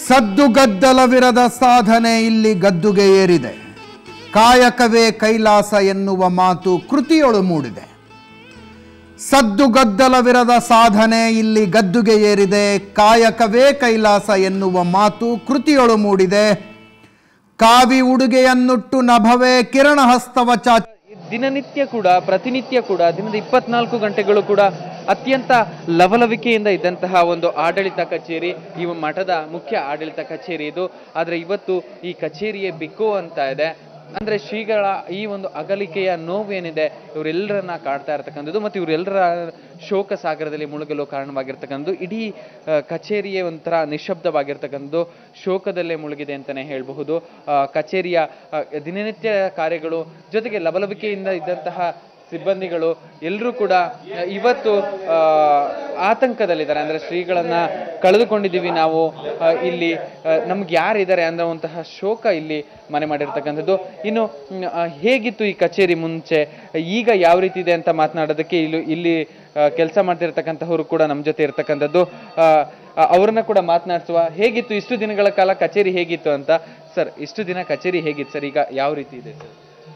ಸದ್ದುಗದ್ದಲವಿರದ ಸಾಧನೆ ಇಲ್ಲಿ ಗದ್ದುಗೆ ಏರಿದೆ ಕಾಯಕವೇ ಕೈಲಾಸ ಎನ್ನುವ ಮಾತು ಕೃತಿಯೊಳು ಮೂಡಿದೆ ಸದ್ದುಗದ್ದಲವಿರದ ಸಾಧನೆ ಇಲ್ಲಿ ಗದ್ದುಗೆ ಏರಿದೆ ಕಾಯಕವೇ ಕೈಲಾಸ ಎನ್ನುವ ಮಾತು ಕೃತಿಯೊಳು ಮೂಡಿದೆ ಕಾವಿ ಉಡುಗೆಯನ್ನುಟ್ಟು ನಭವೇ ಕಿರಣ ಹಸ್ತವ ಚಾಚ ದಿನನಿತ್ಯ ಕೂಡ ಪ್ರತಿನಿತ್ಯ ಕೂಡ ದಿನದ ಇಪ್ಪತ್ನಾಲ್ಕು ಗಂಟೆಗಳು ಕೂಡ ಅತ್ಯಂತ ಲವಲವಿಕೆಯಿಂದ ಇದ್ದಂತಹ ಒಂದು ಆಡಳಿತ ಕಚೇರಿ ಈ ಮಠದ ಮುಖ್ಯ ಆಡಳಿತ ಕಚೇರಿ ಇದು ಆದರೆ ಇವತ್ತು ಈ ಕಚೇರಿಯೇ ಬಿಕೋ ಅಂತ ಇದೆ ಅಂದ್ರೆ ಶ್ರೀಗಳ ಈ ಒಂದು ಅಗಲಿಕೆಯ ನೋವೇನಿದೆ ಇವರೆಲ್ಲರನ್ನ ಕಾಡ್ತಾ ಇರ್ತಕ್ಕಂಥದ್ದು ಮತ್ತು ಇವರೆಲ್ಲರ ಶೋಕ ಸಾಗರದಲ್ಲಿ ಮುಳುಗಲು ಕಾರಣವಾಗಿರ್ತಕ್ಕಂಥದ್ದು ಇಡೀ ಆ, ಕಚೇರಿಯೇ ಒಂಥರ ನಿಶಬ್ದವಾಗಿರ್ತಕ್ಕಂಥದ್ದು ಶೋಕದಲ್ಲೇ ಮುಳುಗಿದೆ ಅಂತಲೇ ಹೇಳಬಹುದು ಆ, ಕಚೇರಿಯ ಆ, ದಿನನಿತ್ಯ ಕಾರ್ಯಗಳು ಜೊತೆಗೆ ಲವಲವಿಕೆಯಿಂದ ಇದ್ದಂತಹ ಸಿಬ್ಬಂದಿಗಳು ಎಲ್ಲರೂ ಕೂಡ ಆ, ಇವತ್ತು ಆ, ಆತಂಕದಲ್ಲಿದ್ದಾರೆ ಅಂದ್ರೆ ಶ್ರೀಗಳನ್ನ ಕಳೆದುಕೊಂಡಿದ್ದೀವಿ ನಾವು ಆ, ಇಲ್ಲಿ ಆ, ನಮ್ಗೆ ಯಾರಿದ್ದಾರೆ ಅನ್ನುವಂತಹ ಶೋಕ ಇಲ್ಲಿ ಮನೆ ಮಾಡಿರ್ತಕ್ಕಂಥದ್ದು ಇನ್ನು ಮ್, ಆ, ಹೇಗಿತ್ತು ಈ ಕಚೇರಿ ಮುಂಚೆ ಈಗ ಯಾವ ರೀತಿ ಇದೆ ಅಂತ ಮಾತನಾಡೋದಕ್ಕೆ ಇಲ್ಲಿ ಇಲ್ಲಿ ಕೆಲಸ ಮಾಡ್ತಿರ್ತಕ್ಕಂಥವ್ರು ಕೂಡ ನಮ್ಮ ಜೊತೆ ಇರ್ತಕ್ಕಂಥದ್ದು ಆ, ಆ, ಅವ್ರನ್ನ ಕೂಡ ಮಾತನಾಡಿಸುವ ಹೇಗಿತ್ತು ಇಷ್ಟು ದಿನಗಳ ಕಾಲ ಕಚೇರಿ ಹೇಗಿತ್ತು ಅಂತ ಸರ್ ಇಷ್ಟು ದಿನ ಕಚೇರಿ ಹೇಗಿತ್ತು ಸರ್ ಈಗ ಯಾವ ರೀತಿ ಇದೆ ಸರ್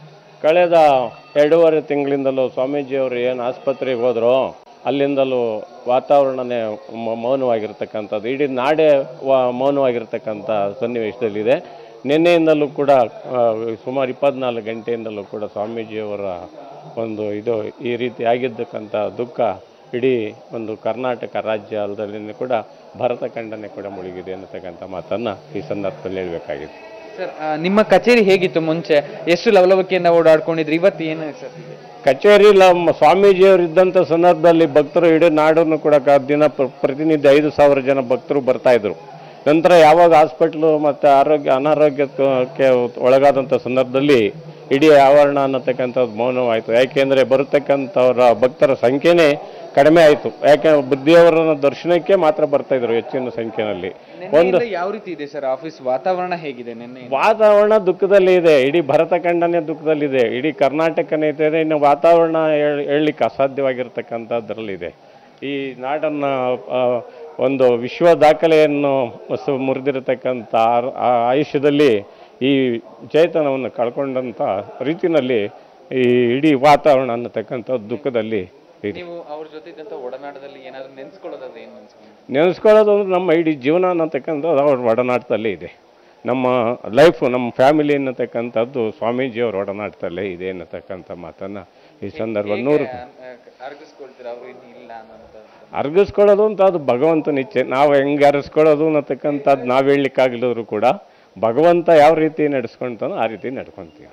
ಕಳೆದ ಎರಡೂವರೆ ತಿಂಗಳಿಂದಲೂ ಸ್ವಾಮೀಜಿಯವರು ಏನು ಆಸ್ಪತ್ರೆಗೆ ಹೋದ್ರು ಅಲ್ಲಿಂದಲೂ ವಾತಾವರಣನೇ ಮ- ಮೌನವಾಗಿರ್ತಕ್ಕಂಥದ್ದು ಇಡೀ ನಾಡೇ ವ- ಮೌನವಾಗಿರ್ತಕ್ಕಂಥ ಸನ್ನಿವೇಶದಲ್ಲಿದೆ ನಿನ್ನೆಯಿಂದಲೂ ಕೂಡ ಆ, ಸುಮಾರು ಇಪ್ಪತ್ನಾಲ್ಕು ಗಂಟೆಯಿಂದಲೂ ಕೂಡ ಸ್ವಾಮೀಜಿಯವರ ಒಂದು ಇದು ಈ ರೀತಿ ಆಗಿದ್ದಕ್ಕಂಥ ದುಃಖ ಇಡೀ ಒಂದು ಕರ್ನಾಟಕ ರಾಜ್ಯ ಅಲ್ಲದಲ್ಲಿ ಕೂಡ ಭರತ ಖಂಡನೆ ಕೂಡ ಮುಳುಗಿದೆ ಅನ್ನತಕ್ಕಂಥ ಮಾತನ್ನು ಈ ಸಂದರ್ಭದಲ್ಲಿ ಹೇಳಬೇಕಾಗಿದೆ ಸರ್ ಆ, ನಿಮ್ಮ ಕಚೇರಿ ಹೇಗಿತ್ತು ಮುಂಚೆ ಎಷ್ಟು ಲವಲವಿಕೆಯಿಂದ ಓಡಾಡ್ಕೊಂಡಿದ್ರಿ ಇವತ್ತು ಏನು ಸರ್ ಕಚೇರಿ ನಮ್ಮ ಸ್ವಾಮೀಜಿಯವರು ಇದ್ದಂಥ ಸಂದರ್ಭದಲ್ಲಿ ಭಕ್ತರು ಇಡೀ ನಾಡನ್ನು ಕೂಡ ಕ- ದಿನ ಪ್ರ- ಪ್ರತಿನಿತ್ಯ ಐದು ಸಾವಿರ ಜನ ಭಕ್ತರು ಬರ್ತಾ ಇದ್ರು ನಂತರ ಯಾವಾಗ ಹಾಸ್ಪಿಟ್ಲು ಮತ್ತು ಆರೋಗ್ಯ ಅನಾರೋಗ್ಯಕ್ಕೆ ಒಳಗಾದಂಥ ಸಂದರ್ಭದಲ್ಲಿ ಇಡೀ ಆವರಣ ಅನ್ನತಕ್ಕಂಥದ್ದು ಮೌನವಾಯಿತು ಯಾಕೆಂದರೆ ಬರತಕ್ಕಂಥವರ ಭಕ್ತರ ಸಂಖ್ಯೆನೇ ಕಡಿಮೆ ಆಯಿತು ಯಾಕೆ ಬುದ್ಧಿಯವರ ದರ್ಶನಕ್ಕೆ ಮಾತ್ರ ಬರ್ತಾ ಇದ್ರು ಹೆಚ್ಚಿನ ಸಂಖ್ಯೆಯಲ್ಲಿ ಒಂದು ನಿನ್ನೆಯಿಂದ ಯಾವ ರೀತಿ ಇದೆ ಸರ್ ಆಫೀಸ್ ವಾತಾವರಣ ಹೇಗಿದೆ ನಿನ್ನೆ ವಾತಾವರಣ ದುಃಖದಲ್ಲಿ ಇದೆ ಇಡೀ ಭರತ ಖಂಡನೆ ದುಃಖದಲ್ಲಿದೆ ಇಡೀ ಕರ್ನಾಟಕನೇ ಇದೆ ಇನ್ನು ವಾತಾವರಣ ಹೇಳ್- ಹೇಳಲಿಕ್ಕೆ ಅಸಾಧ್ಯವಾಗಿರ್ತಕ್ಕಂಥದ್ರಲ್ಲಿದೆ ಈ ನಾಡನ್ನು ಆ, ಒಂದು ವಿಶ್ವ ದಾಖಲೆಯನ್ನು ಸ- ಮುರಿದಿರತಕ್ಕಂಥ ಆ- ಆ ಆಯುಷ್ಯದಲ್ಲಿ ಈ ಚೇತನವನ್ನು ಕಳ್ಕೊಂಡಂಥ ರೀತಿಯಲ್ಲಿ ಈ ಇಡೀ ವಾತಾವರಣ ಅನ್ನತಕ್ಕಂಥ ದುಃಖದಲ್ಲಿ ಇದೆ ನೀವು ಅವ್ರ ಜೊತೆ ಇದ್ದಂತ ಒಡನಾಟದಲ್ಲಿ ಏನಾದ್ರು ನೆನ್ಸ್ಕೊಳ್ಳೋದಾದ್ರೆ ಏನ್ ನೆನ್ಸ್ಕೊಂಡು ನೆನೆಸ್ಕೊಳ್ಳೋದು ಅಂದ್ರೆ ನಮ್ಮ ಇಡೀ ಜೀವನ ಅನ್ನತಕ್ಕಂಥದ್ದು ಅವ್ರ ಒಡನಾಟದಲ್ಲೇ ಇದೆ ನಮ್ಮ ಲೈಫು ನಮ್ಮ ಫ್ಯಾಮಿಲಿ ಅನ್ನತಕ್ಕಂಥದ್ದು ಸ್ವಾಮೀಜಿಯವ್ರ ಒಡನಾಟದಲ್ಲೇ ಇದೆ ಅನ್ನತಕ್ಕಂಥ ಮಾತನ್ನು ಈ ಸಂದರ್ಭ ನೂರು ಅರ್ಗಿಸ್ಕೊಳ್ತೀರ ಅವ್ರು ಇನ್ನು ಇಲ್ಲ ಅನ್ನೋಂಥ ಅರ್ಗಿಸ್ಕೊಳ್ಳೋದು ಅಂತ ಅದು ಭಗವಂತನ ಇಚ್ಛೆ ನಾವು ಹೆಂಗೆ ಅರಸ್ಕೊಳ್ಳೋದು ಅನ್ನತಕ್ಕಂಥದ್ದು ನಾವು ಹೇಳಲಿಕ್ಕಾಗಲಿದ್ರು ಕೂಡ ಭಗವಂತ ಯಾವ ರೀತಿ ನಡೆಸ್ಕೊಂತಾನೋ ಆ ರೀತಿ ನಡ್ಕೊತೀವಿ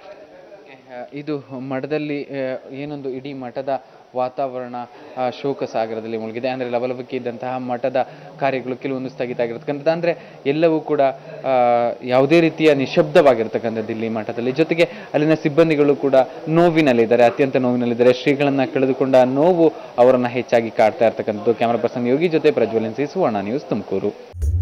ಆ, ಇದು ಮಠದಲ್ಲಿ ಆ, ಏನೊಂದು ಇಡೀ ಮಠದ ವಾತಾವರಣ ಆ, ಶೋಕ ಸಾಗರದಲ್ಲಿ ಮುಳುಗಿದೆ ಅಂದರೆ ಲವಲವಿಕೆ ಇದ್ದಂತಹ ಮಠದ ಕಾರ್ಯಗಳು ಕೆಲವೊಂದು ಸ್ಥಗಿತ ಆಗಿರ್ತಕ್ಕಂಥದ್ದು ಅಂದರೆ ಎಲ್ಲವೂ ಕೂಡ ಆ, ಯಾವುದೇ ರೀತಿಯ ನಿಶಬ್ದವಾಗಿರ್ತಕ್ಕಂಥದ್ದು ಇಲ್ಲಿ ಮಠದಲ್ಲಿ ಜೊತೆಗೆ ಅಲ್ಲಿನ ಸಿಬ್ಬಂದಿಗಳು ಕೂಡ ನೋವಿನಲ್ಲಿದ್ದಾರೆ ಅತ್ಯಂತ ನೋವಿನಲ್ಲಿದ್ದಾರೆ ಶ್ರೀಗಳನ್ನ ಕಳೆದುಕೊಂಡ ನೋವು ಅವರನ್ನ ಹೆಚ್ಚಾಗಿ ಕಾಡ್ತಾ ಇರ್ತಕ್ಕಂಥದ್ದು ಕ್ಯಾಮರಾ ಪರ್ಸನ್ ಯೋಗಿ ಜೊತೆ ಪ್ರಜ್ವಲಿನ್ ಸಿ ಸುವರ್ಣ ನ್ಯೂಸ್ ತುಮಕೂರು